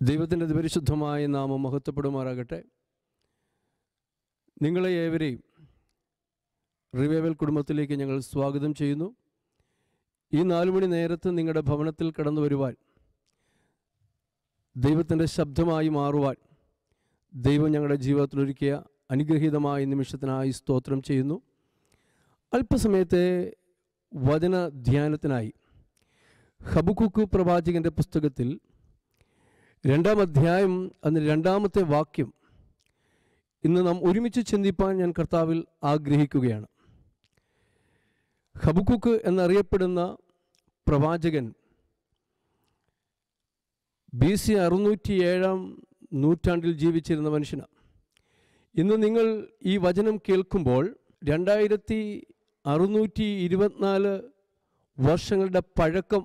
ദൈവത്തിൻ്റെ പരിശുദ്ധമായ നാമം മഹത്വപ്പെടുമാറാകട്ടെ നിങ്ങളെ ഏവരെയും റിവൈവൽ കുടുംബത്തിലേക്ക് ഞങ്ങൾ സ്വാഗതം ചെയ്യുന്നു ഈ നാലു മണി നേരത്ത് നിങ്ങളുടെ ഭവനത്തിൽ കടന്നു വരുവാൻ ദൈവത്തിൻ്റെ ശബ്ദമായി മാറുവാൻ ദൈവം ഞങ്ങളുടെ ജീവിതത്തിൽ ഒരുക്കിയ അനുഗ്രഹീതമായ നിമിഷത്തിനായി സ്തോത്രം ചെയ്യുന്നു അല്പസമയത്തെ വചന ധ്യാനത്തിനായി ഹബുക്കുക്കു പ്രവാചകൻ്റെ പുസ്തകത്തിൽ രണ്ടാം അധ്യായം അതിന് രണ്ടാമത്തെ വാക്യം ഇന്ന് നാം ഒരുമിച്ച് ചിന്തിപ്പാൻ ഞാൻ കർത്താവിൽ ആഗ്രഹിക്കുകയാണ് ഹബുക്കുക്ക് എന്നറിയപ്പെടുന്ന പ്രവാചകൻ ബി സി അറുന്നൂറ്റി ഏഴാം നൂറ്റാണ്ടിൽ ജീവിച്ചിരുന്ന മനുഷ്യനാണ് ഇന്ന് നിങ്ങൾ ഈ വചനം കേൾക്കുമ്പോൾ രണ്ടായിരത്തി അറുന്നൂറ്റി ഇരുപത്തിനാല് വർഷങ്ങളുടെ പഴക്കം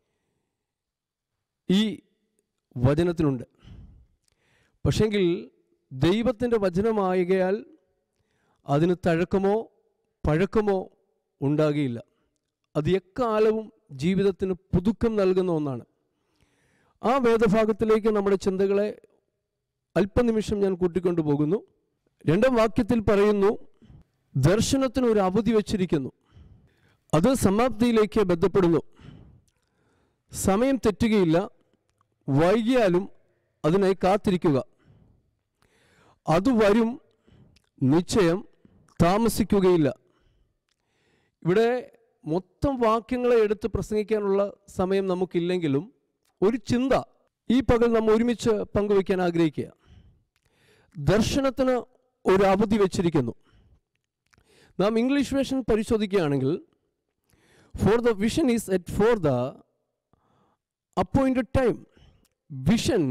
ഈ വചനത്തിനുണ്ട് പക്ഷെങ്കിൽ ദൈവത്തിൻ്റെ വചനമായകയാൽ അതിന് തഴക്കമോ പഴക്കമോ ഉണ്ടാകുകയില്ല അത് എക്കാലവും ജീവിതത്തിന് പുതുക്കം നൽകുന്ന ഒന്നാണ് ആ വേദഭാഗത്തിലേക്ക് നമ്മുടെ ചിന്തകളെ അല്പനിമിഷം ഞാൻ കൂട്ടിക്കൊണ്ടു പോകുന്നു രണ്ടാം വാക്യത്തിൽ പറയുന്നു ദർശനത്തിന് ഒരു അവധി വച്ചിരിക്കുന്നു അത് സമാപ്തിയിലേക്ക് ബന്ധപ്പെടുന്നു സമയം തെറ്റുകയില്ല വൈകിയാലും അതിനായി കാത്തിരിക്കുക അത് വരും നിശ്ചയം താമസിക്കുകയില്ല ഇവിടെ മൊത്തം വാക്യങ്ങളെ എടുത്ത് പ്രസംഗിക്കാനുള്ള സമയം നമുക്കില്ലെങ്കിലും ഒരു ചിന്ത ഈ പകൽ നാം ഒരുമിച്ച് പങ്കുവയ്ക്കാൻ ആഗ്രഹിക്കുക ദർശനത്തിന് ഒരു അവധി വെച്ചിരിക്കുന്നു നാം ഇംഗ്ലീഷ് വേഷൻ പരിശോധിക്കുകയാണെങ്കിൽ for the vision is yet for the appointed time vision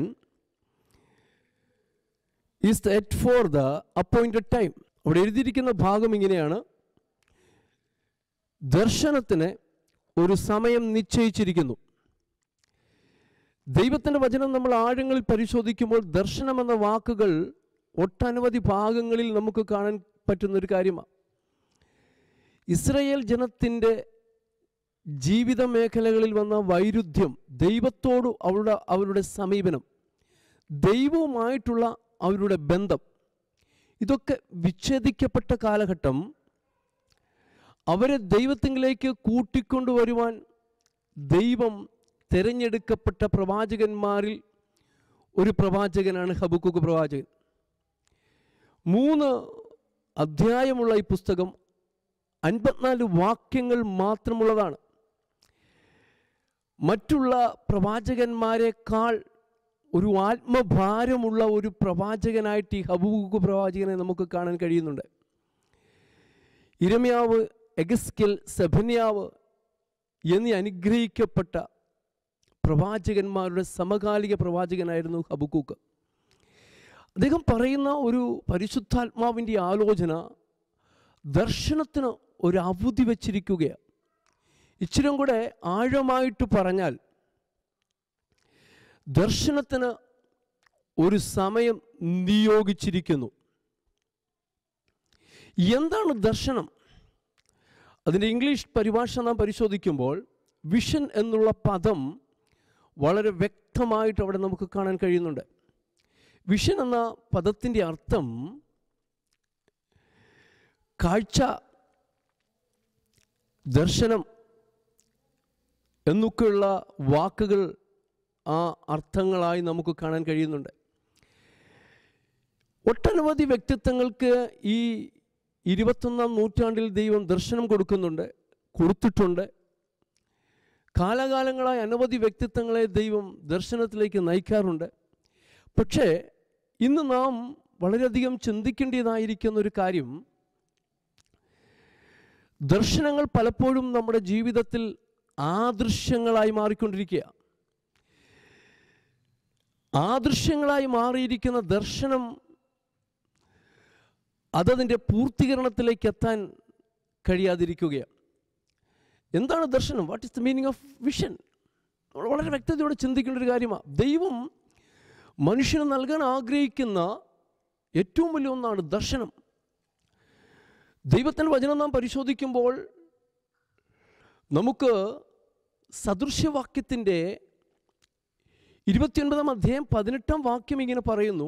is yet for the appointed time അവിടെ എഴുതിയിരിക്കുന്ന ഭാഗം ഇങ്ങനെയാണ് ദർശനത്തിന് ഒരു സമയം നിശ്ചയിച്ചിരിക്കുന്നു ദൈവത്തിൻ്റെ വചനം നമ്മൾ ആഴങ്ങളിൽ പരിശോധിക്കുമ്പോൾ ദർശനം എന്ന വാക്കുകൾ ഒട്ടനവധി ഭാഗങ്ങളിൽ നമുക്ക് കാണാൻ പറ്റുന്ന ഒരു കാര്യമാണ് ഇസ്രയേൽ ജനത്തിൻ്റെ ജീവിത മേഖലകളിൽ വന്ന വൈരുദ്ധ്യം ദൈവത്തോട് അവരുടെ അവരുടെ സമീപനം ദൈവവുമായിട്ടുള്ള അവരുടെ ബന്ധം ഇതൊക്കെ വിച്ഛേദിക്കപ്പെട്ട കാലഘട്ടം അവരെ ദൈവത്തിങ്കിലേക്ക് കൂട്ടിക്കൊണ്ടുവരുവാൻ ദൈവം തിരഞ്ഞെടുക്കപ്പെട്ട പ്രവാചകന്മാരിൽ ഒരു പ്രവാചകനാണ് ഹബുക്കുക്ക് പ്രവാചകൻ മൂന്ന് അധ്യായമുള്ള ഈ പുസ്തകം അൻപത്തിനാല് വാക്യങ്ങൾ മാത്രമുള്ളതാണ് മറ്റുള്ള പ്രവാചകന്മാരെക്കാൾ ഒരു ആത്മഭാരമുള്ള ഒരു പ്രവാചകനായിട്ട് ഈ ഹബൂക്ക് പ്രവാചകനെ നമുക്ക് കാണാൻ കഴിയുന്നുണ്ട് ഇരമ്യാവ് എഗസ്കിൽ സെഭന്യാവ് എന്നീ അനുഗ്രഹിക്കപ്പെട്ട പ്രവാചകന്മാരുടെ സമകാലിക പ്രവാചകനായിരുന്നു ഹബുക്കൂക്ക് അദ്ദേഹം പറയുന്ന ഒരു പരിശുദ്ധാത്മാവിൻ്റെ ആലോചന ദർശനത്തിന് ഒരു അവധി വച്ചിരിക്കുകയാണ് ഇച്ചിരും കൂടെ ആഴമായിട്ട് പറഞ്ഞാൽ ദർശനത്തിന് ഒരു സമയം നിയോഗിച്ചിരിക്കുന്നു എന്താണ് ദർശനം അതിൻ്റെ ഇംഗ്ലീഷ് പരിഭാഷ നാം പരിശോധിക്കുമ്പോൾ വിഷൻ എന്നുള്ള പദം വളരെ വ്യക്തമായിട്ട് അവിടെ നമുക്ക് കാണാൻ കഴിയുന്നുണ്ട് വിഷൻ എന്ന പദത്തിൻ്റെ അർത്ഥം കാഴ്ച ദർശനം എന്നൊക്കെയുള്ള വാക്കുകൾ ആ അർത്ഥങ്ങളായി നമുക്ക് കാണാൻ കഴിയുന്നുണ്ട് ഒട്ടനവധി വ്യക്തിത്വങ്ങൾക്ക് ഈ ഇരുപത്തൊന്നാം നൂറ്റാണ്ടിൽ ദൈവം ദർശനം കൊടുക്കുന്നുണ്ട് കൊടുത്തിട്ടുണ്ട് കാലകാലങ്ങളായി അനവധി വ്യക്തിത്വങ്ങളെ ദൈവം ദർശനത്തിലേക്ക് നയിക്കാറുണ്ട് പക്ഷേ ഇന്ന് നാം വളരെയധികം ചിന്തിക്കേണ്ടതായിരിക്കുന്ന ഒരു കാര്യം ദർശനങ്ങൾ പലപ്പോഴും നമ്മുടെ ജീവിതത്തിൽ ആദൃശ്യങ്ങളായി മാറിക്കൊണ്ടിരിക്കുക ആദൃശ്യങ്ങളായി മാറിയിരിക്കുന്ന ദർശനം അതതിൻ്റെ പൂർത്തീകരണത്തിലേക്ക് എത്താൻ കഴിയാതിരിക്കുകയാണ് എന്താണ് ദർശനം what is the meaning of vision നമ്മൾ വളരെ വ്യക്തതയോടെ ചിന്തിക്കേണ്ട ഒരു കാര്യമാണ് ദൈവം മനുഷ്യന് നൽകാൻ ആഗ്രഹിക്കുന്ന ഏറ്റവും വലിയ ഒന്നാണ് ദർശനം ദൈവത്തിൻ്റെ വചനം നാം പരിശോധിക്കുമ്പോൾ നമുക്ക് സദൃശ്യവാക്യത്തിൻ്റെ ഇരുപത്തിയൊൻപതാം അധ്യായം പതിനെട്ടാം വാക്യം ഇങ്ങനെ പറയുന്നു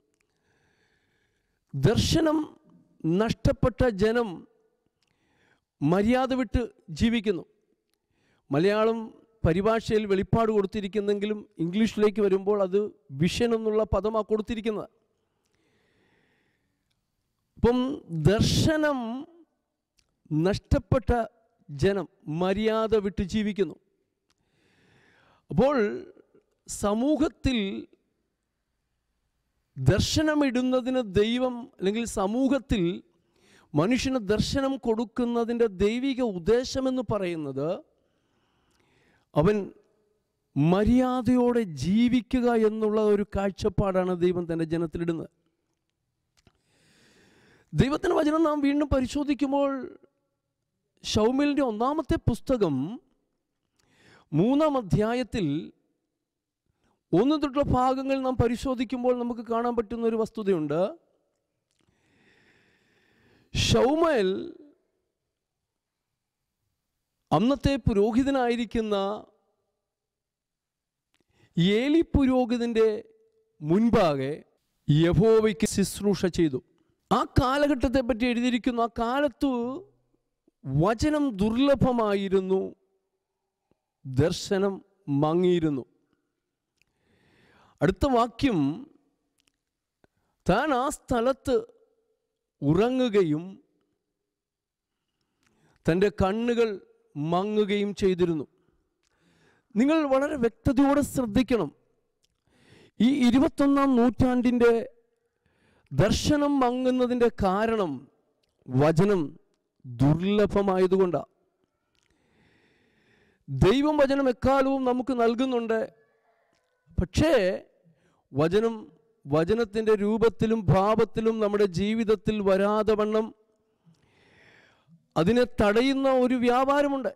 ദർശനം നഷ്ടപ്പെട്ട ജനം മര്യാദ വിട്ട് ജീവിക്കുന്നു മലയാളം പരിഭാഷയിൽ വെളിപ്പാട് കൊടുത്തിരിക്കുന്നെങ്കിലും ഇംഗ്ലീഷിലേക്ക് വരുമ്പോൾ അത് വിഷൻ എന്നുള്ള പദമാണ് കൊടുത്തിരിക്കുന്നത് അപ്പം ദർശനം നഷ്ടപ്പെട്ട ജനം മര്യാദ വിട്ട് ജീവിക്കുന്നു അപ്പോൾ സമൂഹത്തിൽ ദർശനമിടുന്നതിന് ദൈവം അല്ലെങ്കിൽ സമൂഹത്തിൽ മനുഷ്യന് ദർശനം കൊടുക്കുന്നതിൻ്റെ ദൈവിക ഉദ്ദേശമെന്ന് പറയുന്നത് അവൻ മര്യാദയോടെ ജീവിക്കുക എന്നുള്ള ഒരു കാഴ്ചപ്പാടാണ് ദൈവം തൻ്റെ ജനത്തിലിടുന്നത് ദൈവത്തിൻ്റെ വചനം നാം വീണ്ടും പരിശോധിക്കുമ്പോൾ ഷൗമിലിൻ്റെ ഒന്നാമത്തെ പുസ്തകം മൂന്നാം അധ്യായത്തിൽ ഒന്ന് തൊട്ടുള്ള ഭാഗങ്ങൾ നാം പരിശോധിക്കുമ്പോൾ നമുക്ക് കാണാൻ പറ്റുന്ന ഒരു വസ്തുതയുണ്ട് ഷൗമൽ അന്നത്തെ പുരോഹിതനായിരിക്കുന്ന ഏലി പുരോഹിതൻ്റെ മുൻപാകെ യഹോവയ്ക്ക് ശുശ്രൂഷ ചെയ്തു ആ കാലഘട്ടത്തെ പറ്റി എഴുതിയിരിക്കുന്നു ആ കാലത്ത് വചനം ദുർലഭമായിരുന്നു ദർശനം മങ്ങിയിരുന്നു അടുത്ത വാക്യം താൻ ആ സ്ഥലത്ത് ഉറങ്ങുകയും തൻ്റെ കണ്ണുകൾ മങ്ങുകയും ചെയ്തിരുന്നു നിങ്ങൾ വളരെ വ്യക്തതയോടെ ശ്രദ്ധിക്കണം ഈ ഇരുപത്തൊന്നാം നൂറ്റാണ്ടിൻ്റെ ദർശനം മങ്ങുന്നതിൻ്റെ കാരണം വചനം ദുർലഭമായതുകൊണ്ടാണ് ദൈവം വചനം എക്കാലവും നമുക്ക് നൽകുന്നുണ്ട് പക്ഷേ വചനം വചനത്തിൻ്റെ രൂപത്തിലും ഭാവത്തിലും നമ്മുടെ ജീവിതത്തിൽ വരാതെ വണ്ണം അതിനെ തടയുന്ന ഒരു വ്യാപാരമുണ്ട്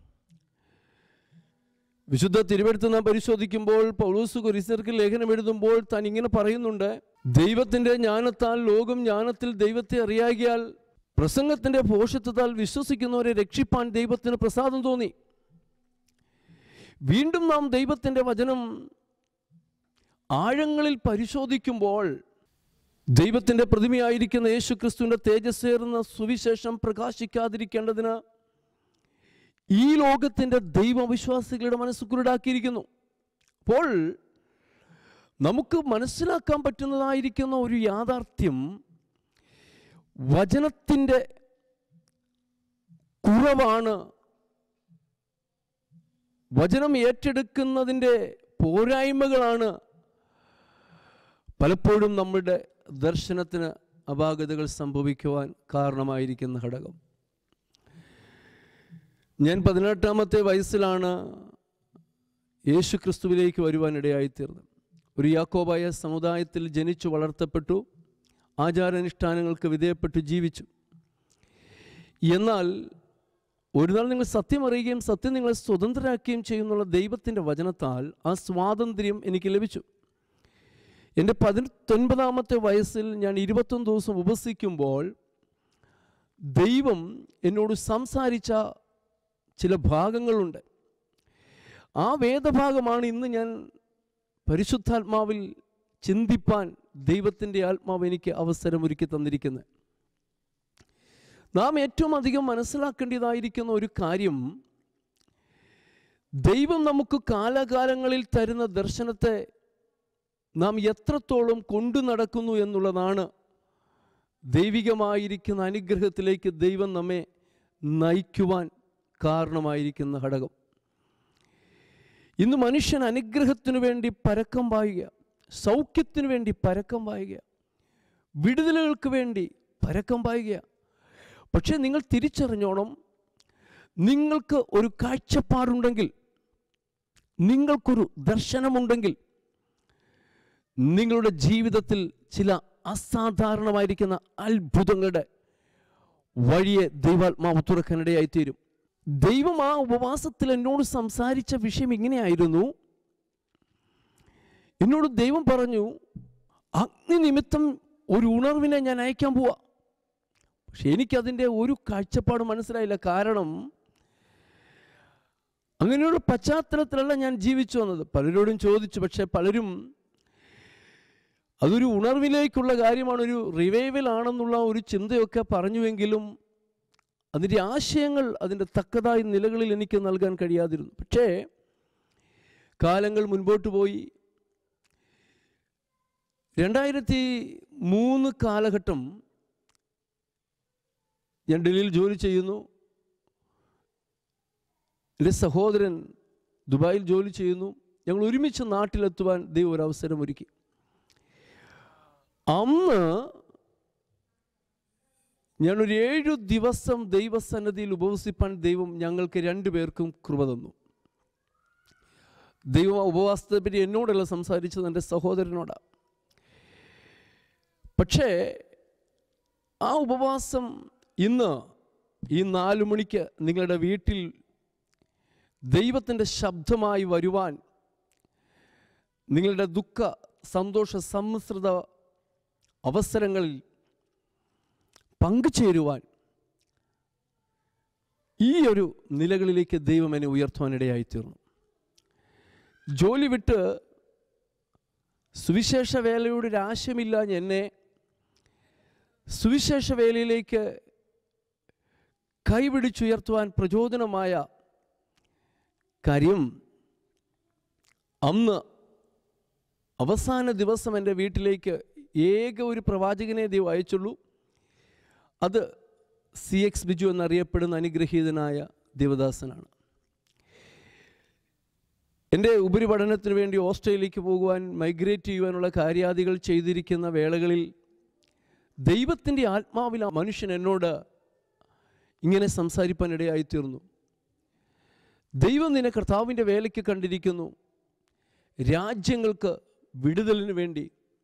വിശുദ്ധ തിരുവെടുത്ത് നാം പരിശോധിക്കുമ്പോൾ പൗലൂസ് കൊരിസർക്ക് ലേഖനം എഴുതുമ്പോൾ താൻ ഇങ്ങനെ പറയുന്നുണ്ട് ദൈവത്തിൻ്റെ ജ്ഞാനത്താൽ ലോകം ജ്ഞാനത്തിൽ ദൈവത്തെ അറിയാകിയാൽ പ്രസംഗത്തിൻ്റെ പോഷത്വത്താൽ വിശ്വസിക്കുന്നവരെ രക്ഷിപ്പാൻ ദൈവത്തിന് പ്രസാദം തോന്നി വീണ്ടും നാം ദൈവത്തിൻ്റെ വചനം ആഴങ്ങളിൽ പരിശോധിക്കുമ്പോൾ ദൈവത്തിൻ്റെ പ്രതിമയായിരിക്കുന്ന യേശു ക്രിസ്തുവിൻ്റെ തേജസ്സേറുന്ന സുവിശേഷം പ്രകാശിക്കാതിരിക്കേണ്ടതിന് ഈ ലോകത്തിൻ്റെ ദൈവവിശ്വാസികളുടെ മനസ്സ് കുരുടാക്കിയിരിക്കുന്നു അപ്പോൾ നമുക്ക് മനസ്സിലാക്കാൻ പറ്റുന്നതായിരിക്കുന്ന ഒരു യാഥാർത്ഥ്യം വചനത്തിൻ്റെ കുറവാണ് വചനം ഏറ്റെടുക്കുന്നതിൻ്റെ പോരായ്മകളാണ് പലപ്പോഴും നമ്മുടെ ദർശനത്തിന് അപാകതകൾ സംഭവിക്കുവാൻ കാരണമായിരിക്കുന്ന ഘടകം ഞാൻ പതിനെട്ടാമത്തെ വയസ്സിലാണ് യേശു ക്രിസ്തുവിലേക്ക് വരുവാനിടയായിത്തീർന്നത് ഒരു യാക്കോബായ സമുദായത്തിൽ ജനിച്ചു വളർത്തപ്പെട്ടു ആചാരാനുഷ്ഠാനങ്ങൾക്ക് വിധേയപ്പെട്ടു ജീവിച്ചു എന്നാൽ ഒരു നാൾ നിങ്ങൾ സത്യം അറിയുകയും സത്യം നിങ്ങളെ സ്വതന്ത്രരാക്കുകയും ചെയ്യുന്നുള്ള ദൈവത്തിൻ്റെ വചനത്താൽ ആ സ്വാതന്ത്ര്യം എനിക്ക് ലഭിച്ചു എൻ്റെ പതിനൊൻപതാമത്തെ വയസ്സിൽ ഞാൻ ഇരുപത്തൊന്ന് ദിവസം ഉപസിക്കുമ്പോൾ ദൈവം എന്നോട് സംസാരിച്ച ചില ഭാഗങ്ങളുണ്ട് ആ വേദഭാഗമാണ് ഇന്ന് ഞാൻ പരിശുദ്ധാത്മാവിൽ ചിന്തിപ്പാൻ ദൈവത്തിൻ്റെ ആത്മാവ് എനിക്ക് അവസരമൊരുക്കി തന്നിരിക്കുന്നത് നാം ഏറ്റവും അധികം മനസ്സിലാക്കേണ്ടതായിരിക്കുന്ന ഒരു കാര്യം ദൈവം നമുക്ക് കാലകാലങ്ങളിൽ തരുന്ന ദർശനത്തെ നാം എത്രത്തോളം കൊണ്ടു നടക്കുന്നു എന്നുള്ളതാണ് ദൈവികമായിരിക്കുന്ന അനുഗ്രഹത്തിലേക്ക് ദൈവം നമ്മെ നയിക്കുവാൻ കാരണമായിരിക്കുന്ന ഘടകം ഇന്ന് മനുഷ്യൻ അനുഗ്രഹത്തിനു വേണ്ടി പരക്കം പായുക സൗഖ്യത്തിനു വേണ്ടി പരക്കം പായുക വിടുതലുകൾക്ക് വേണ്ടി പരക്കം പായുക പക്ഷേ നിങ്ങൾ തിരിച്ചറിഞ്ഞോണം നിങ്ങൾക്ക് ഒരു കാഴ്ചപ്പാടുണ്ടെങ്കിൽ നിങ്ങൾക്കൊരു ദർശനമുണ്ടെങ്കിൽ നിങ്ങളുടെ ജീവിതത്തിൽ ചില അസാധാരണമായിരിക്കുന്ന അത്ഭുതങ്ങളുടെ വഴിയെ ദൈവാത്മാവ് തുറക്കാനിടയായിത്തീരും ദൈവം ആ ഉപവാസത്തിൽ എന്നോട് സംസാരിച്ച വിഷയം ഇങ്ങനെയായിരുന്നു എന്നോട് ദൈവം പറഞ്ഞു അഗ്നി നിമിത്തം ഒരു ഉണർവിനെ ഞാൻ അയക്കാൻ പോവാ പക്ഷെ എനിക്കതിൻ്റെ ഒരു കാഴ്ചപ്പാട് മനസ്സിലായില്ല കാരണം അങ്ങനെയുള്ള പശ്ചാത്തലത്തിലല്ല ഞാൻ ജീവിച്ചു വന്നത് പലരോടും ചോദിച്ചു പക്ഷേ പലരും അതൊരു ഉണർവിലേക്കുള്ള കാര്യമാണ് ഒരു റിവൈവൽ ആണെന്നുള്ള ഒരു ചിന്തയൊക്കെ പറഞ്ഞുവെങ്കിലും അതിൻ്റെ ആശയങ്ങൾ അതിൻ്റെ തക്കതായ നിലകളിൽ എനിക്ക് നൽകാൻ കഴിയാതിരുന്നു പക്ഷേ കാലങ്ങൾ മുൻപോട്ട് പോയി രണ്ടായിരത്തി മൂന്ന് കാലഘട്ടം ഞാൻ ഡൽഹിയിൽ ജോലി ചെയ്യുന്നു എൻ്റെ സഹോദരൻ ദുബായിൽ ജോലി ചെയ്യുന്നു ഞങ്ങൾ ഒരുമിച്ച് നാട്ടിലെത്തുവാൻ ദൈവം ഒരു അവസരം ഒരുക്കി അന്ന് ഞാനൊരു ഏഴു ദിവസം ദൈവസന്നദ്ധിയിൽ ഉപവസിപ്പാൻ ദൈവം ഞങ്ങൾക്ക് രണ്ടുപേർക്കും കൃപ തന്നു ദൈവം ആ ഉപവാസത്തെ പറ്റി എന്നോടല്ല സംസാരിച്ചത് എൻ്റെ സഹോദരനോടാണ് പക്ഷേ ആ ഉപവാസം ഇന്ന് ഈ നാലു മണിക്ക് നിങ്ങളുടെ വീട്ടിൽ ദൈവത്തിൻ്റെ ശബ്ദമായി വരുവാൻ നിങ്ങളുടെ ദുഃഖ സന്തോഷ സമ്മിശ്രിത അവസരങ്ങളിൽ പങ്കുചേരുവാൻ ഈ ഒരു നിലകളിലേക്ക് ദൈവം എന്നെ ഉയർത്തുവാനിടയായി തീർന്നു ജോലി വിട്ട് സുവിശേഷ വേലയുടെ ഒരു ആശയമില്ലാഞ്ഞ് എന്നെ സുവിശേഷ വേലയിലേക്ക് കൈപിടിച്ചുയർത്തുവാൻ പ്രചോദനമായ കാര്യം അന്ന് അവസാന ദിവസം എൻ്റെ വീട്ടിലേക്ക് ഏക ഒരു പ്രവാചകനെ ദൈവം അയച്ചുള്ളൂ അത് സി എക്സ് ബിജു എന്നറിയപ്പെടുന്ന അനുഗ്രഹീതനായ ദേവദാസനാണ് എൻ്റെ ഉപരിപഠനത്തിന് വേണ്ടി ഓസ്ട്രേലിയക്ക് പോകുവാൻ മൈഗ്രേറ്റ് ചെയ്യുവാനുള്ള കാര്യാദികൾ ചെയ്തിരിക്കുന്ന വേളകളിൽ ദൈവത്തിൻ്റെ ആത്മാവിൽ ആ മനുഷ്യൻ എന്നോട് ഇങ്ങനെ സംസാരിപ്പാൻ ഇടയായിത്തീർന്നു ദൈവം നിന്നെ കർത്താവിൻ്റെ വേലയ്ക്ക് കണ്ടിരിക്കുന്നു രാജ്യങ്ങൾക്ക് വിടുതലിന് വേണ്ടി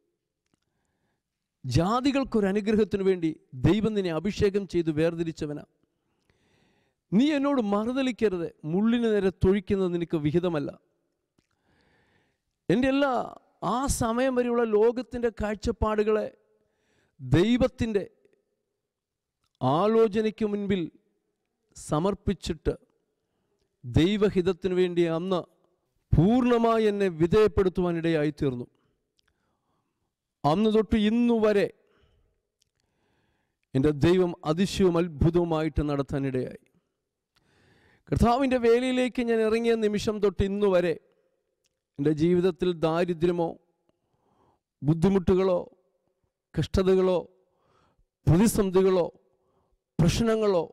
ജാതികൾക്കൊരു അനുഗ്രഹത്തിന് വേണ്ടി ദൈവം നിന്നെ അഭിഷേകം ചെയ്ത് വേർതിരിച്ചവനാ നീ എന്നോട് മറുതലിക്കരുത് മുള്ളിന് നേരെ തൊഴിക്കുന്നത് നിനക്ക് വിഹിതമല്ല എൻ്റെ എല്ലാ ആ സമയം വരെയുള്ള ലോകത്തിൻ്റെ കാഴ്ചപ്പാടുകളെ ദൈവത്തിൻ്റെ ആലോചനയ്ക്ക് മുൻപിൽ സമർപ്പിച്ചിട്ട് ദൈവഹിതത്തിന് വേണ്ടി അന്ന് പൂർണ്ണമായി എന്നെ വിധേയപ്പെടുത്തുവാനിടയായി തീർന്നു അന്ന് തൊട്ട് ഇന്നു വരെ എൻ്റെ ദൈവം അതിശയവും അത്ഭുതവുമായിട്ട് നടത്താനിടയായി കർത്താവിൻ്റെ വേലയിലേക്ക് ഞാൻ ഇറങ്ങിയ നിമിഷം തൊട്ട് ഇന്നു വരെ എൻ്റെ ജീവിതത്തിൽ ദാരിദ്ര്യമോ ബുദ്ധിമുട്ടുകളോ കഷ്ടതകളോ പ്രതിസന്ധികളോ പ്രശ്നങ്ങളോ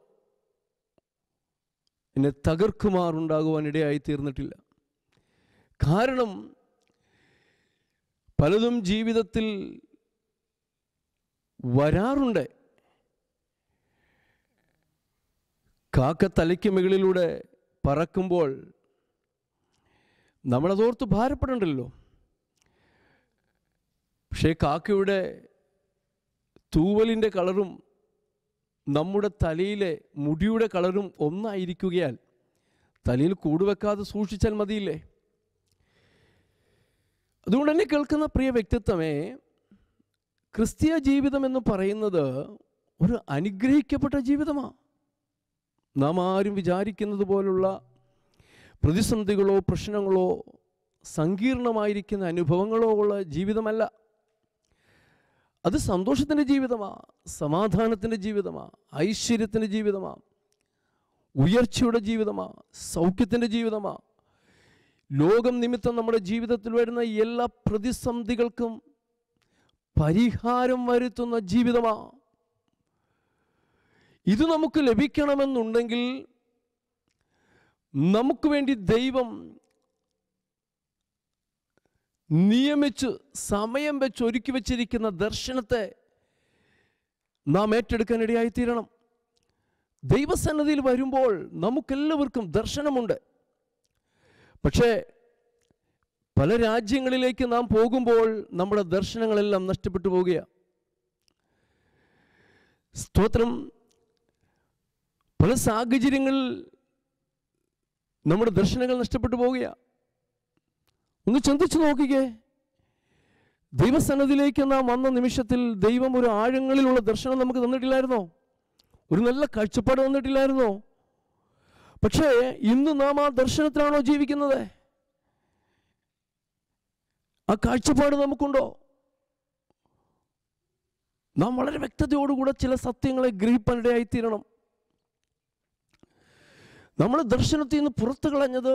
എന്നെ തകർക്കുമാറുണ്ടാകുവാൻ ഇടയായി തീർന്നിട്ടില്ല കാരണം പലതും ജീവിതത്തിൽ വരാറുണ്ട് കാക്ക തലയ്ക്ക് മുകളിലൂടെ പറക്കുമ്പോൾ നമ്മളതോർത്ത് ഭാരപ്പെടണ്ടല്ലോ പക്ഷേ കാക്കയുടെ തൂവലിൻ്റെ കളറും നമ്മുടെ തലയിലെ മുടിയുടെ കളറും ഒന്നായിരിക്കുകയാൽ തലയിൽ കൂടുവെക്കാതെ സൂക്ഷിച്ചാൽ മതിയില്ലേ അതുകൊണ്ട് തന്നെ കേൾക്കുന്ന പ്രിയ വ്യക്തിത്വമേ ക്രിസ്തീയ ജീവിതം എന്ന് പറയുന്നത് ഒരു അനുഗ്രഹിക്കപ്പെട്ട ജീവിതമാണ് നാം ആരും വിചാരിക്കുന്നത് പോലുള്ള പ്രതിസന്ധികളോ പ്രശ്നങ്ങളോ സങ്കീർണമായിരിക്കുന്ന അനുഭവങ്ങളോ ഉള്ള ജീവിതമല്ല അത് സന്തോഷത്തിൻ്റെ ജീവിതമാണ് സമാധാനത്തിൻ്റെ ജീവിതമാണ് ഐശ്വര്യത്തിൻ്റെ ജീവിതമാണ് ഉയർച്ചയുടെ ജീവിതമാണ് സൗഖ്യത്തിൻ്റെ ജീവിതമാണ് ലോകം നിമിത്തം നമ്മുടെ ജീവിതത്തിൽ വരുന്ന എല്ലാ പ്രതിസന്ധികൾക്കും പരിഹാരം വരുത്തുന്ന ജീവിതമാണ് ഇത് നമുക്ക് ലഭിക്കണമെന്നുണ്ടെങ്കിൽ നമുക്ക് വേണ്ടി ദൈവം നിയമിച്ച് സമയം വെച്ച് ഒരുക്കി വച്ചിരിക്കുന്ന ദർശനത്തെ നാം ഏറ്റെടുക്കാനിടയായി തീരണം ദൈവസന്നദ്ധിയിൽ വരുമ്പോൾ നമുക്കെല്ലാവർക്കും ദർശനമുണ്ട് പക്ഷേ പല രാജ്യങ്ങളിലേക്ക് നാം പോകുമ്പോൾ നമ്മുടെ ദർശനങ്ങളെല്ലാം നഷ്ടപ്പെട്ടു പോവുകയാണ് സ്തോത്രം പല സാഹചര്യങ്ങളിൽ നമ്മുടെ ദർശനങ്ങൾ നഷ്ടപ്പെട്ടു പോവുകയാണ് ഒന്ന് ചിന്തിച്ചു നോക്കിക്കേ ദൈവസന്നദ്ധിയിലേക്ക് നാം വന്ന നിമിഷത്തിൽ ദൈവം ഒരു ആഴങ്ങളിലുള്ള ദർശനം നമുക്ക് തന്നിട്ടില്ലായിരുന്നോ ഒരു നല്ല കാഴ്ചപ്പാട് തന്നിട്ടില്ലായിരുന്നോ പക്ഷേ ഇന്ന് നാം ആ ദർശനത്തിലാണോ ജീവിക്കുന്നത് ആ കാഴ്ചപ്പാട് നമുക്കുണ്ടോ നാം വളരെ വ്യക്തതയോടുകൂടെ ചില സത്യങ്ങളെ ഗ്രഹിപ്പാനിടയായിത്തീരണം നമ്മൾ ദർശനത്തിൽ നിന്ന് പുറത്തു കളഞ്ഞത്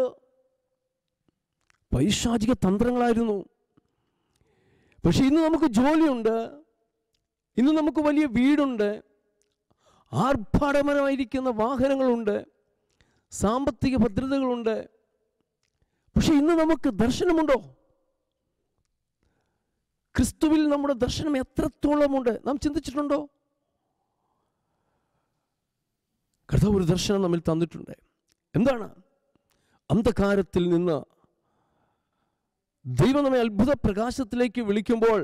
പൈശാചിക തന്ത്രങ്ങളായിരുന്നു പക്ഷെ ഇന്ന് നമുക്ക് ജോലിയുണ്ട് ഇന്ന് നമുക്ക് വലിയ വീടുണ്ട് ആർഭാടപരമായിരിക്കുന്ന വാഹനങ്ങളുണ്ട് സാമ്പത്തിക ഭദ്രതകളുണ്ട് പക്ഷെ ഇന്ന് നമുക്ക് ദർശനമുണ്ടോ ക്രിസ്തുവിൽ നമ്മുടെ ദർശനം എത്രത്തോളമുണ്ട് നാം ചിന്തിച്ചിട്ടുണ്ടോ കർത്താവ് ഒരു ദർശനം നമ്മിൽ തന്നിട്ടുണ്ട് എന്താണ് അന്ധകാരത്തിൽ നിന്ന് ദൈവം നമ്മെ അത്ഭുത പ്രകാശത്തിലേക്ക് വിളിക്കുമ്പോൾ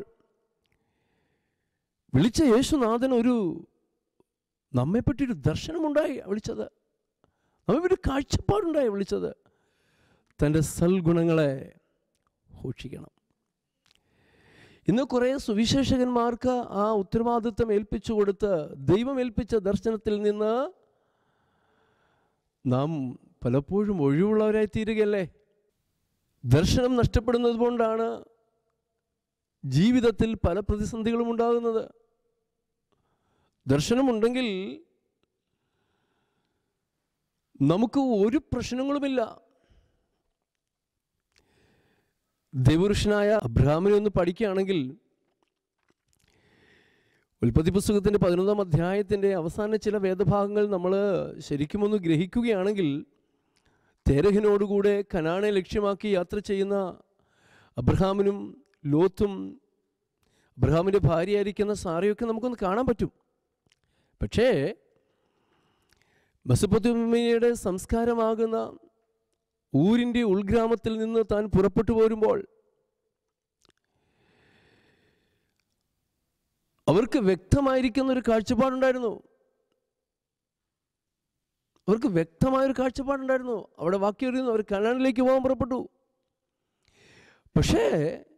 വിളിച്ച യേശുനാഥൻ ഒരു നമ്മെപ്പറ്റി ഒരു ദർശനമുണ്ടായി വിളിച്ചത് നമ്മെപ്പറ്റി ഒരു കാഴ്ചപ്പാടുണ്ടായി വിളിച്ചത് തൻ്റെ സൽഗുണങ്ങളെ ഘോഷിക്കണം ഇന്ന് കുറേ സുവിശേഷകന്മാർക്ക് ആ ഉത്തരവാദിത്വം ഏൽപ്പിച്ചു കൊടുത്ത് ദൈവം ഏൽപ്പിച്ച ദർശനത്തിൽ നിന്ന് നാം പലപ്പോഴും ഒഴിവുള്ളവരായി തീരുകയല്ലേ ദർശനം നഷ്ടപ്പെടുന്നത് കൊണ്ടാണ് ജീവിതത്തിൽ പല പ്രതിസന്ധികളും ഉണ്ടാകുന്നത് ദർശനമുണ്ടെങ്കിൽ നമുക്ക് ഒരു പ്രശ്നങ്ങളുമില്ല ദൈവപുരുഷനായ അബ്രഹാമിനെ ഒന്ന് പഠിക്കുകയാണെങ്കിൽ ഉൽപ്പത്തി പുസ്തകത്തിൻ്റെ പതിനൊന്നാം അധ്യായത്തിൻ്റെ അവസാന ചില വേദഭാഗങ്ങൾ നമ്മൾ ശരിക്കും ഒന്ന് ഗ്രഹിക്കുകയാണെങ്കിൽ തേരഹിനോടുകൂടെ കനാനെ ലക്ഷ്യമാക്കി യാത്ര ചെയ്യുന്ന അബ്രഹാമിനും ലോത്തും അബ്രഹാമിൻ്റെ ഭാര്യയായിരിക്കുന്ന സാറയൊക്കെ നമുക്കൊന്ന് കാണാൻ പറ്റും പക്ഷേ മെസ്സപ്പൊത്തുമയുടെ സംസ്കാരമാകുന്ന ഊരിൻ്റെ ഉൾഗ്രാമത്തിൽ നിന്ന് താൻ പുറപ്പെട്ടു പോരുമ്പോൾ അവർക്ക് വ്യക്തമായിരിക്കുന്ന ഒരു കാഴ്ചപ്പാടുണ്ടായിരുന്നു അവർക്ക് വ്യക്തമായൊരു കാഴ്ചപ്പാടുണ്ടായിരുന്നു അവിടെ വാക്കിയൊരുന്നു അവർ കനാനിലേക്ക് പോകാൻ പുറപ്പെട്ടു പക്ഷേ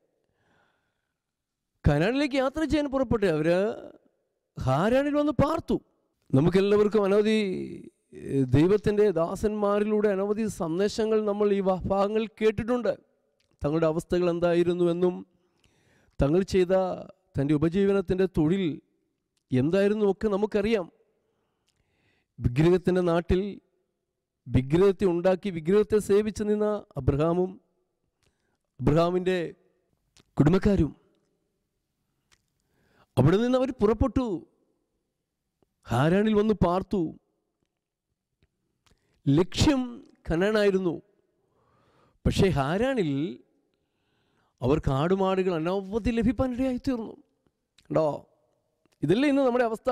കനാനിലേക്ക് യാത്ര ചെയ്യാൻ പുറപ്പെട്ടു അവര് ഹാരാനിൽ വന്ന് പാർത്തു നമുക്കെല്ലാവർക്കും അനവധി ഏഹ്, ദൈവത്തിൻ്റെ ദാസന്മാരിലൂടെ അനവധി സന്ദേശങ്ങൾ നമ്മൾ ഈ വാ- ഭാഗങ്ങൾ കേട്ടിട്ടുണ്ട് തങ്ങളുടെ അവസ്ഥകൾ എന്തായിരുന്നുവെന്നും തങ്ങൾ ചെയ്ത തൻ്റെ ഉപജീവനത്തിൻ്റെ തൊഴിൽ എന്തായിരുന്നു ഒക്കെ നമുക്കറിയാം വിഗ്രഹത്തിൻ്റെ നാട്ടിൽ വിഗ്രഹത്തെ ഉണ്ടാക്കി വിഗ്രഹത്തെ സേവിച്ച് നിന്ന അബ്രഹാമും അബ്രഹാമിൻ്റെ കുടുംബക്കാരും അവിടെ നിന്ന് അവർ പുറപ്പെട്ടു ഹാരാനിൽ വന്ന് പാർത്തു ലക്ഷ്യം കനാനായിരുന്നു പക്ഷേ ഹാരാനിൽ അവർക്ക് ആടുമാടുകൾ അനവധി ലഭിക്കാനിടയായി തീർന്നു കണ്ടോ ഇതല്ലേ ഇന്ന് നമ്മുടെ അവസ്ഥ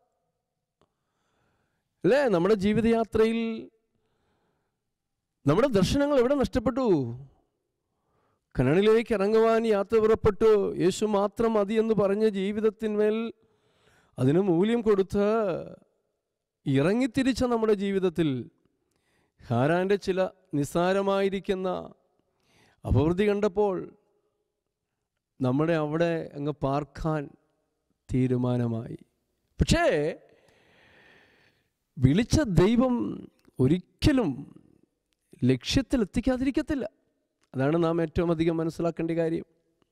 അല്ലേ നമ്മുടെ ജീവിതയാത്രയിൽ നമ്മുടെ ദർശനങ്ങൾ എവിടെ നഷ്ടപ്പെട്ടു കനണിലേക്ക് ഇറങ്ങുവാൻ യാത്ര പുറപ്പെട്ടു യേശു മാത്രം മതി എന്ന് പറഞ്ഞ ജീവിതത്തിന്മേൽ അതിന് മൂല്യം കൊടുത്ത് ഇറങ്ങിത്തിരിച്ച നമ്മുടെ ജീവിതത്തിൽ ഹാരാൻ്റെ ചില നിസ്സാരമായിരിക്കുന്ന അഭിവൃദ്ധി കണ്ടപ്പോൾ നമ്മുടെ അവിടെ അങ്ങ് പാർക്കാൻ തീരുമാനമായി പക്ഷേ വിളിച്ച ദൈവം ഒരിക്കലും ലക്ഷ്യത്തിൽ എത്തിക്കാതിരിക്കത്തില്ല അതാണ് നാം ഏറ്റവും അധികം മനസ്സിലാക്കേണ്ട കാര്യം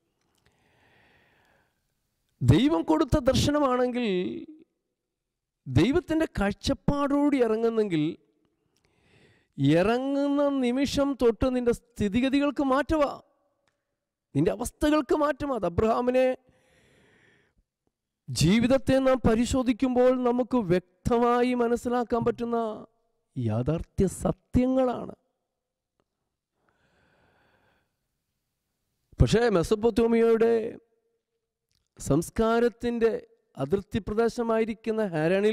ദൈവം കൊടുത്ത ദർശനമാണെങ്കിൽ ദൈവത്തിൻ്റെ കാഴ്ചപ്പാടോടി ഇറങ്ങുന്നെങ്കിൽ ഇറങ്ങുന്ന നിമിഷം തൊട്ട് നിന്റെ സ്ഥിതിഗതികൾക്ക് മാറ്റമാ നിന്റെ അവസ്ഥകൾക്ക് മാറ്റമാ അത് അബ്രഹാമിനെ ജീവിതത്തെ നാം പരിശോധിക്കുമ്പോൾ നമുക്ക് വ്യക്തമായി മനസ്സിലാക്കാൻ പറ്റുന്ന യാഥാർത്ഥ്യ സത്യങ്ങളാണ് പക്ഷേ മെസ്സപ്പൊത്തോമിയയുടെ സംസ്കാരത്തിൻ്റെ അതിർത്തി പ്രദേശമായിരിക്കുന്ന ഹാരണിൽ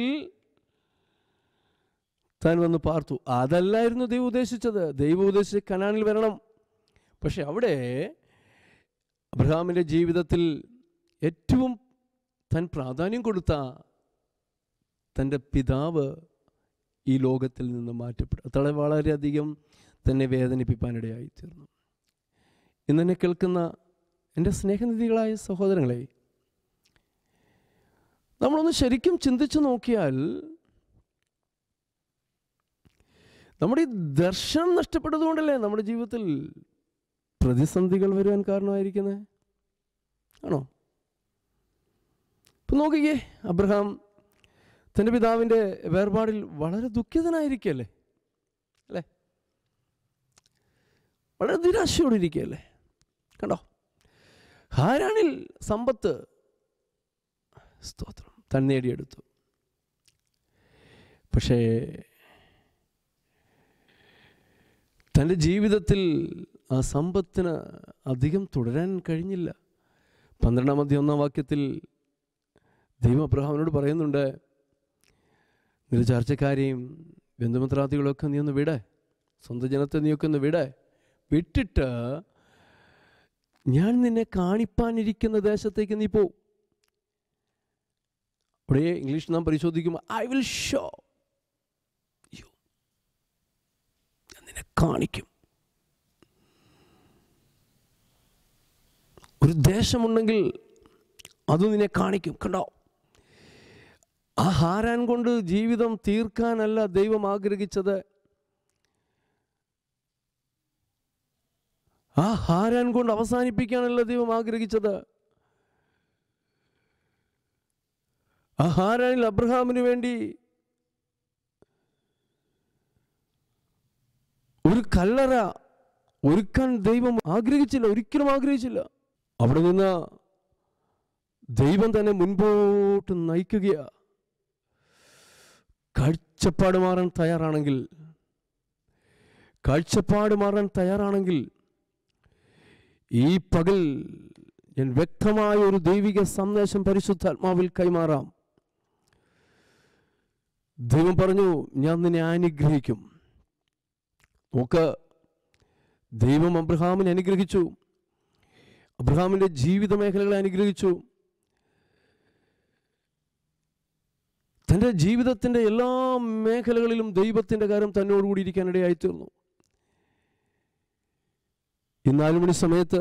താൻ വന്ന് പാർത്തു അതല്ലായിരുന്നു ദൈവം ഉദ്ദേശിച്ചത് ദൈവം ഉദ്ദേശിച്ച് കനാനിൽ വരണം പക്ഷെ അവിടെ അബ്രഹാമിൻ്റെ ജീവിതത്തിൽ ഏറ്റവും താൻ പ്രാധാന്യം കൊടുത്ത തൻ്റെ പിതാവ് ഈ ലോകത്തിൽ നിന്ന് മാറ്റപ്പെട്ടു അത്ര വളരെയധികം തന്നെ വേദനിപ്പിക്കാനിടയായി തീർന്നു ഇന്നെന്നെ കേൾക്കുന്ന എൻ്റെ സ്നേഹനിധികളായ സഹോദരങ്ങളെ നമ്മളൊന്ന് ശരിക്കും ചിന്തിച്ചു നോക്കിയാൽ നമ്മുടെ ഈ ദർശനം നഷ്ടപ്പെട്ടതുകൊണ്ടല്ലേ നമ്മുടെ ജീവിതത്തിൽ പ്രതിസന്ധികൾ വരുവാൻ കാരണമായിരിക്കുന്നത് ആണോ ഇപ്പം നോക്കിക്കേ അബ്രഹാം തൻ്റെ പിതാവിൻ്റെ വേർപാടിൽ വളരെ ദുഃഖിതനായിരിക്കല്ലേ അല്ലേ വളരെ നിരാശയോടെ ഇരിക്കുകയല്ലേ കണ്ടോ ഹാരാണിൽ സമ്പത്ത് സ്തോത്രം താൻ നേടിയെടുത്തു പക്ഷേ തൻ്റെ ജീവിതത്തിൽ ആ സമ്പത്തിന് അധികം തുടരാൻ കഴിഞ്ഞില്ല പന്ത്രണ്ടാം അധ്യായം ഒന്നാം വാക്യത്തിൽ ദൈവം അബ്രഹാമിനോട് പറയുന്നുണ്ട് നിന്റെ ചർച്ചക്കാരെയും ബന്ധുമിത്രാദികളൊക്കെ നീ ഒന്ന് വിടേ സ്വന്തം ജനത്തെ നീയൊക്കെ ഒന്ന് വിടേ വിട്ടിട്ട് ഞാൻ നിന്നെ കാണിപ്പാനിരിക്കുന്ന ദേശത്തേക്ക് നീ പോ ഇവിടെ ഇംഗ്ലീഷ് നാം പരിശോധിക്കുമ്പോൾ ഐ വിൽ ഷോ യു ഞാൻ നിന്നെ കാണിക്കും ഒരു ദേശമുണ്ടെങ്കിൽ അത് നിന്നെ കാണിക്കും കണ്ടോ ആ ഹാരാൻ കൊണ്ട് ജീവിതം തീർക്കാനല്ല ദൈവം ആഗ്രഹിച്ചത് ആ ഹാരാൻ കൊണ്ട് അവസാനിപ്പിക്കാനല്ല ദൈവം ആഗ്രഹിച്ചത് ആ ഹാരാനിൽ അബ്രഹാമിന് വേണ്ടി ഒരു കല്ലറ ഒരുക്കാൻ ദൈവം ആഗ്രഹിച്ചില്ല ഒരിക്കലും ആഗ്രഹിച്ചില്ല അവിടെ നിന്ന് ദൈവം തന്നെ മുൻപോട്ട് നയിക്കുകയാ കാഴ്ചപ്പാട് മാറാൻ തയ്യാറാണെങ്കിൽ കാഴ്ചപ്പാട് മാറാൻ തയ്യാറാണെങ്കിൽ ഈ പകൽ ഞാൻ വ്യക്തമായ ഒരു ദൈവിക സന്ദേശം പരിശുദ്ധാത്മാവിൽ കൈമാറാം ദൈവം പറഞ്ഞു ഞാൻ നിന്നെ അനുഗ്രഹിക്കും നോക്ക് ദൈവം അബ്രഹാമിനെ അനുഗ്രഹിച്ചു അബ്രഹാമിൻ്റെ ജീവിത മേഖലകളെ അനുഗ്രഹിച്ചു തൻ്റെ ജീവിതത്തിൻ്റെ എല്ലാ മേഖലകളിലും ദൈവത്തിൻ്റെ കാര്യം തന്നോടുകൂടി ഇരിക്കാനിടയായി തീർന്നു ഈ നാല് മണി സമയത്ത്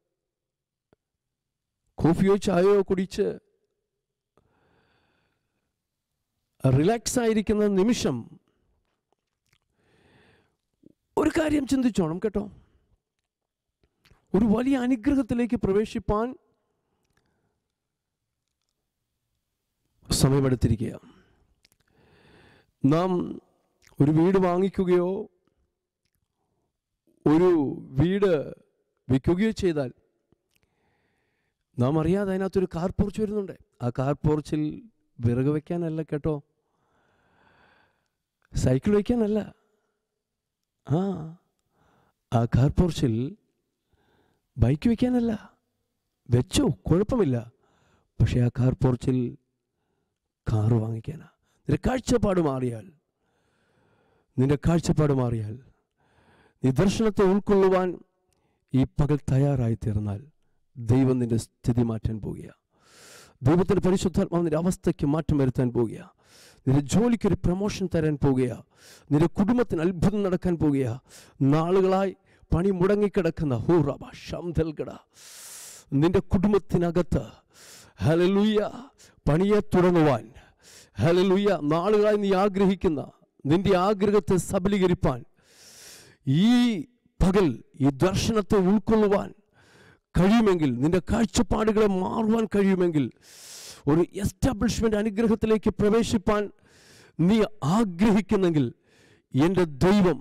കോഫിയോ ചായയോ കുടിച്ച് റിലാക്സ് ആയിരിക്കുന്ന നിമിഷം ഒരു കാര്യം ചിന്തിച്ചോണം കേട്ടോ ഒരു വലിയ അനുഗ്രഹത്തിലേക്ക് പ്രവേശിപ്പാൻ സമയമെടുത്തിരിക്കുക നാം ഒരു വീട് വാങ്ങിക്കുകയോ ഒരു വീട് വിൽക്കുകയോ ചെയ്താൽ നാം അറിയാതെ അതിനകത്തൊരു കാർ പോർച്ച് വരുന്നുണ്ട് ആ കാർ പോർച്ചിൽ വിറക് വയ്ക്കാനല്ല കേട്ടോ സൈക്കിൾ വയ്ക്കാനല്ല ആ ആ കാർ പോർച്ചിൽ ബൈക്ക് വയ്ക്കാനല്ല വെച്ചോ കുഴപ്പമില്ല പക്ഷേ ആ കാർ പോർച്ചിൽ കാറ് വാങ്ങിക്കാനാ നിന്റെ കാഴ്ചപ്പാട് മാറിയാൽ നിന്റെ കാഴ്ചപ്പാട് മാറിയാൽ നീ ദർശനത്തെ ഉൾക്കൊള്ളുവാൻ ഈ പകൽ തയ്യാറായി തീർന്നാൽ ദൈവം നിന്റെ സ്ഥിതി മാറ്റാൻ പോവുക ദൈവത്തിൻ്റെ പരിശുദ്ധാത്മാവ് നിന്റെ അവസ്ഥയ്ക്ക് മാറ്റം വരുത്താൻ പോവുക നിന്റെ ജോലിക്കൊരു പ്രൊമോഷൻ തരാൻ പോവുക നിന്റെ കുടുംബത്തിന് അത്ഭുതം നടക്കാൻ പോവുക നാളുകളായി പണി മുടങ്ങിക്കിടക്കുന്ന ഹൂറബ ഷംതൽഗട നിന്റെ കുടുംബത്തിനകത്ത് ഹലലുയ്യ പണിയെ തുടങ്ങുവാൻ ഹലലുയ്യ നാളുകളായി നീ ആഗ്രഹിക്കുന്ന നിന്റെ ആഗ്രഹത്തെ സബലീകരിപ്പാൻ ഈ പകൽ ഈ ദർശനത്തെ ഉൾക്കൊള്ളുവാൻ കഴിയുമെങ്കിൽ നിന്റെ കാഴ്ചപ്പാടുകളെ മാറുവാൻ കഴിയുമെങ്കിൽ ഒരു എസ്റ്റാബ്ലിഷ്മെൻ്റ് അനുഗ്രഹത്തിലേക്ക് പ്രവേശിപ്പാൻ നീ ആഗ്രഹിക്കുന്നെങ്കിൽ എൻ്റെ ദൈവം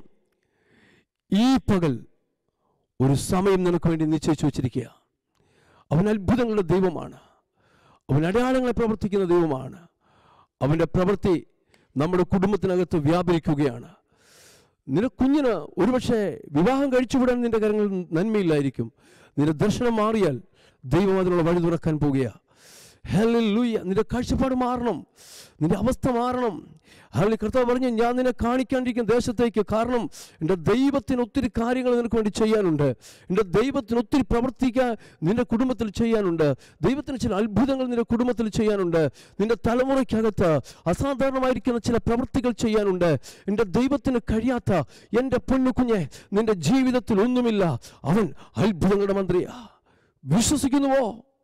ഈ പകൽ ഒരു സമയം നിനക്ക് വേണ്ടി നിശ്ചയിച്ചു വച്ചിരിക്കുക അവൻ അത്ഭുതങ്ങളുടെ ദൈവമാണ് അവൻ അടയാളങ്ങളെ പ്രവർത്തിക്കുന്ന ദൈവമാണ് അവൻ്റെ പ്രവൃത്തി നമ്മുടെ കുടുംബത്തിനകത്ത് വ്യാപരിക്കുകയാണ് നിന്റെ കുഞ്ഞിന് ഒരുപക്ഷെ വിവാഹം കഴിച്ചുവിടാൻ നിന്റെ കരങ്ങൾ നന്മയില്ലായിരിക്കും നിന്റെ ദർശനം മാറിയാൽ ദൈവം അതിനുള്ള വഴി തുറക്കാൻ പോകുക ഹല്ലേലൂയ നിന്റെ കാഴ്ചപ്പാട് മാറണം നിന്റെ അവസ്ഥ മാറണം ഹല്ലി കർത്താവ് പറഞ്ഞു ഞാൻ നിന്നെ കാണിക്കാണ്ടിരിക്കുന്ന ദേശത്തേക്ക് കാരണം എൻ്റെ ദൈവത്തിന് ഒത്തിരി കാര്യങ്ങൾ നിനക്ക് വേണ്ടി ചെയ്യാനുണ്ട് എൻ്റെ ദൈവത്തിന് ഒത്തിരി പ്രവർത്തിക്കാൻ നിന്റെ കുടുംബത്തിൽ ചെയ്യാനുണ്ട് ദൈവത്തിന് ചില അത്ഭുതങ്ങൾ നിന്റെ കുടുംബത്തിൽ ചെയ്യാനുണ്ട് നിന്റെ തലമുറയ്ക്കകത്ത് അസാധാരണമായിരിക്കുന്ന ചില പ്രവൃത്തികൾ ചെയ്യാനുണ്ട് എൻ്റെ ദൈവത്തിന് കഴിയാത്ത എൻ്റെ പൊന്നു കുഞ്ഞെ നിന്റെ ജീവിതത്തിൽ ഒന്നുമില്ല അവൻ അത്ഭുതങ്ങളുടെ മന്ത്രിയാ വിശ്വസിക്കുന്നുവോ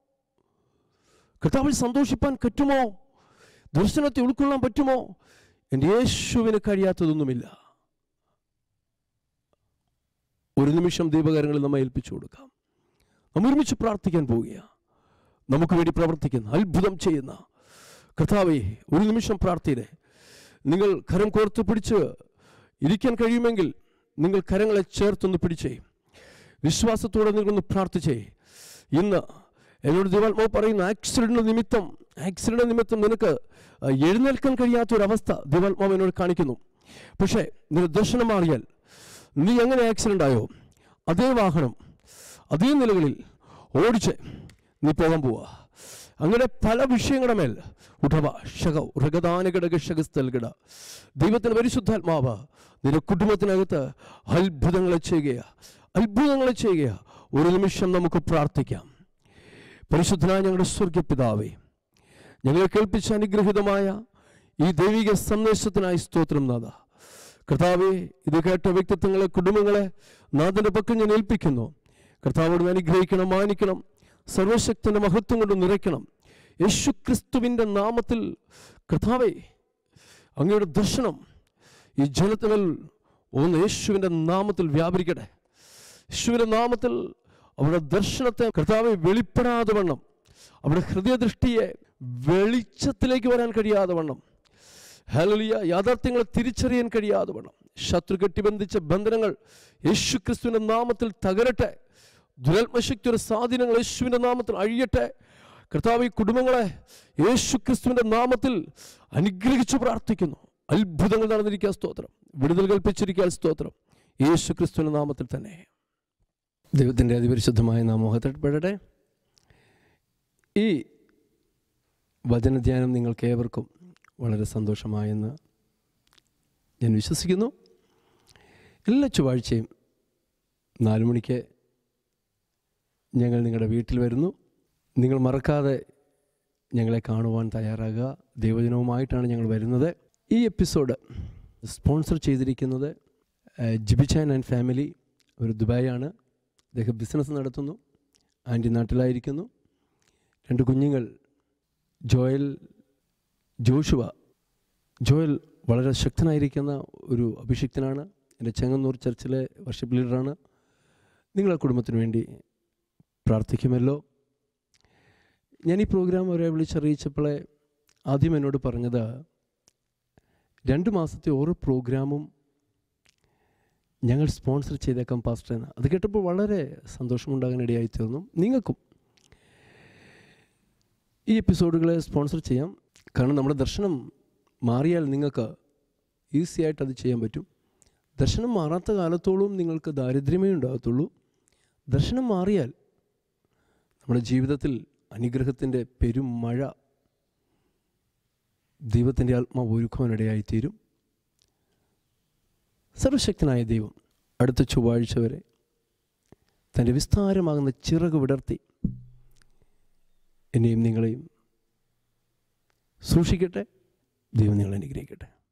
കർത്താവിൽ സന്തോഷിപ്പാൻ പറ്റുമോ ദർശനത്തെ ഉൾക്കൊള്ളാൻ പറ്റുമോ എൻ്റെ യേശുവിന് കഴിയാത്തതൊന്നുമില്ല ഒരു നിമിഷം ദൈവകാര്യങ്ങളിൽ നമ്മെ ഏൽപ്പിച്ചു കൊടുക്കാം നമ്മൾ ഒരുമിച്ച് പ്രാർത്ഥിക്കാൻ പോവുകയാണ് നമുക്ക് വേണ്ടി പ്രവർത്തിക്കുന്ന അത്ഭുതം ചെയ്യുന്ന കർത്താവെ ഒരു നിമിഷം പ്രാർത്ഥിയിലെ നിങ്ങൾ കരം കോർത്ത് പിടിച്ച് ഇരിക്കാൻ കഴിയുമെങ്കിൽ നിങ്ങൾ കരങ്ങളെ ചേർത്തൊന്ന് പിടിച്ചേ വിശ്വാസത്തോടെ നിങ്ങളൊന്ന് പ്രാർത്ഥിച്ചേ ഇന്ന് എന്നോട് ദൈവാത്മാവ് പറയുന്ന ആക്സിഡന്റ് നിമിത്തം ആക്സിഡന്റ് നിമിത്തം നിനക്ക് എഴുന്നേൽക്കാൻ കഴിയാത്ത ഒരു അവസ്ഥ ദൈവാത്മാവ് എന്നോട് കാണിക്കുന്നു പക്ഷേ നിന്റെ ദർശനം മാറിയാൽ നീ എങ്ങനെ ആക്സിഡന്റ് ആയോ അതേ വാഹനം അതേ നിലകളിൽ ഓടിച്ച് നീ പോകാൻ പോവാ അങ്ങനെ പല വിഷയങ്ങളുടെ മേൽ ഉടവ ഷക ഉറഗദാനഘടക ഷകസ്ഥൽഘട ദൈവത്തിൻ്റെ പരിശുദ്ധാത്മാവ് നിന്റെ കുടുംബത്തിനകത്ത് അത്ഭുതങ്ങളെ ചെയ്യുക അത്ഭുതങ്ങളെ ചെയ്യുക ഒരു നിമിഷം നമുക്ക് പ്രാർത്ഥിക്കാം പരിശുദ്ധനായ ഞങ്ങളുടെ സ്വർഗപിതാവേ ഞങ്ങളെ കേൾപ്പിച്ച അനുഗ്രഹിതമായ ഈ ദൈവിക സന്ദേശത്തിനായി സ്തോത്രം നാഥ കർത്താവെ ഇത് കേട്ട വ്യക്തിത്വങ്ങളെ കുടുംബങ്ങളെ നാഥൻ്റെ പക്കം ഞാൻ ഏൽപ്പിക്കുന്നു കർത്താവോട് അനുഗ്രഹിക്കണം മാനിക്കണം സർവശക്തന്റെ മഹത്വം കൊണ്ട് നിറയ്ക്കണം യേശു ക്രിസ്തുവിൻ്റെ നാമത്തിൽ കർത്താവെ അങ്ങയുടെ ദർശനം ഈ ജനത്തിനൽ ഒന്ന് യേശുവിൻ്റെ നാമത്തിൽ വ്യാപരിക്കട്ടെ യേശുവിൻ്റെ നാമത്തിൽ അവരുടെ ദർശനത്തെ കർത്താവെ വെളിപ്പെടാതെ വണ്ണം അവരുടെ ഹൃദയദൃഷ്ടിയെ വെളിച്ചത്തിലേക്ക് വരാൻ കഴിയാതെ വണ്ണം ഹലിയ യാഥാർത്ഥ്യങ്ങളെ തിരിച്ചറിയാൻ കഴിയാതെ വണ്ണം ശത്രു കെട്ടിബന്ധിച്ച ബന്ധനങ്ങൾ യേശു ക്രിസ്തുവിൻ്റെ നാമത്തിൽ തകരട്ടെ ദുരാത്മശക്തിയുടെ സ്വാധീനങ്ങൾ യേശുവിൻ്റെ നാമത്തിൽ അഴിയട്ടെ കർത്താവ് ഈ കുടുംബങ്ങളെ യേശു ക്രിസ്തുവിൻ്റെ നാമത്തിൽ അനുഗ്രഹിച്ചു പ്രാർത്ഥിക്കുന്നു അത്ഭുതങ്ങൾ നടന്നിരിക്കുക സ്തോത്രം വിടുതൽ കൽപ്പിച്ചിരിക്കുക സ്തോത്രം യേശു ക്രിസ്തുവിൻ്റെ നാമത്തിൽ തന്നെ ദൈവത്തിൻ്റെ അതിപരിശുദ്ധമായ നാമോഹത്തപ്പെടട്ടെ ഈ വചനധ്യാനം നിങ്ങൾക്ക് ഏവർക്കും വളരെ സന്തോഷമായെന്ന് ഞാൻ വിശ്വസിക്കുന്നു എല്ലാ ചൊവ്വാഴ്ചയും നാല് മണിക്ക് ഞങ്ങൾ നിങ്ങളുടെ വീട്ടിൽ വരുന്നു നിങ്ങൾ മറക്കാതെ ഞങ്ങളെ കാണുവാൻ തയ്യാറാകുക ദൈവജനവുമായിട്ടാണ് ഞങ്ങൾ വരുന്നത് ഈ എപ്പിസോഡ് സ്പോൺസർ ചെയ്തിരിക്കുന്നത് ഏഹ്, ജിബിച്ചാൻ ആൻഡ് ഫാമിലി ഒരു ദുബായാണ് അദ്ദേഹം ബിസിനസ് നടത്തുന്നു ആൻറ്റി നാട്ടിലായിരിക്കുന്നു രണ്ട് കുഞ്ഞുങ്ങൾ ജോയൽ ജോഷുവ ജോയൽ വളരെ ശക്തനായിരിക്കുന്ന ഒരു അഭിഷിക്തനാണ് എൻ്റെ ചെങ്ങന്നൂർ ചർച്ചിലെ വർഷിപ്പ് ലീഡറാണ് നിങ്ങളെ കുടുംബത്തിന് വേണ്ടി പ്രാർത്ഥിക്കുമല്ലോ ഞാൻ ഈ പ്രോഗ്രാം അവരെ വിളിച്ചറിയിച്ചപ്പോഴേ ആദ്യം എന്നോട് പറഞ്ഞത് രണ്ട് മാസത്തെ ഓരോ പ്രോഗ്രാമും ഞങ്ങൾ സ്പോൺസർ ചെയ്തേക്കാം പാസ്റ്റർ എന്ന് അത് കേട്ടപ്പോൾ വളരെ സന്തോഷമുണ്ടാകാൻ ഇടയായി തീർന്നു നിങ്ങൾക്കും ഈ എപ്പിസോഡുകളെ സ്പോൺസർ ചെയ്യാം കാരണം നമ്മുടെ ദർശനം മാറിയാൽ നിങ്ങൾക്ക് ഈസി ആയിട്ട് അത് ചെയ്യാൻ പറ്റും ദർശനം മാറാത്ത കാലത്തോളം നിങ്ങൾക്ക് ദാരിദ്ര്യമേ ഉണ്ടാകത്തുള്ളൂ ദർശനം മാറിയാൽ നമ്മുടെ ജീവിതത്തിൽ അനുഗ്രഹത്തിൻ്റെ പെരും മഴ ദൈവത്തിൻ്റെ ആത്മാവ് ഒരുക്കുവാനിടയായിത്തീരും സർവശക്തനായ ദൈവം അടുത്ത ചൊവ്വാഴ്ച വരെ തൻ്റെ വിസ്താരമാകുന്ന ചിറക് വിടർത്തി എന്നെയും നിങ്ങളെയും സൂക്ഷിക്കട്ടെ ദൈവം നിങ്ങളെ അനുഗ്രഹിക്കട്ടെ